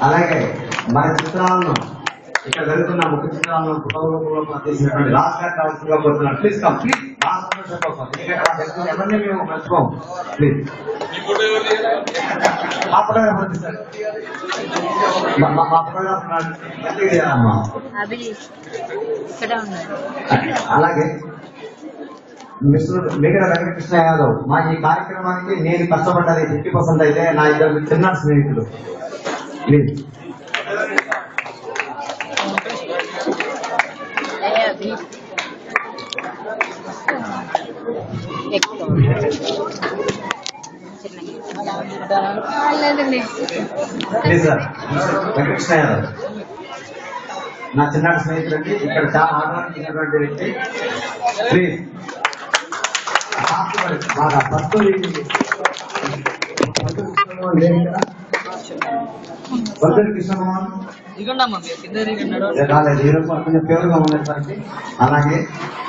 అలాగే మన చిత్రాలను ఇక్కడ జరుగుతున్న ముఖ్య చిత్రాలను ఫోటోలో తీసినటువంటి రాజ్ గారు కావాల్సిందిగా కోరుతున్నాను ప్లీజ్ కమ్ ప్లీజ్ బాగా సంతోషపడతాం ఎందుకంటే ఆ వ్యక్తిని ఎవరిని మేము మర్చిపోం ప్లీజ్ మా ఫోటోగ్రాఫర్ సార్ మా- మా- మా ఫోటోగ్రాఫర్ ఎందుకు చేయాలమ్మా అభి ఇక్కడ ఉన్నాడు అలాగే మిస్టర్ మిగతా వెంకటకృష్ణ యాదవ్ మా ఈ కార్యక్రమానికి నేను కష్టపడ్డది ఫిఫ్టీ పర్సెంట్ అయితే నా ఇద్దరు చిన్న స్నేహితులు ప్లీజ్ ఏ అభి ఎక్కువ లేదండి ప్లీజ్ సార్ వెంకటకృష్ణ యాదవ్ నా చిన్నటి స్నేహితులండి ఇక్కడ చాలా ఆదరించినటువంటి వ్యక్తి ప్లీజ్ బాగా ఫస్ట్ పొద్దున కృష్ణమోహన్ దిగండమ్మా మీరు కింద దిగండి రాలేదు ఈరోజు కొంచెం ఫేవర్గా ఉండేసరికి అలాగే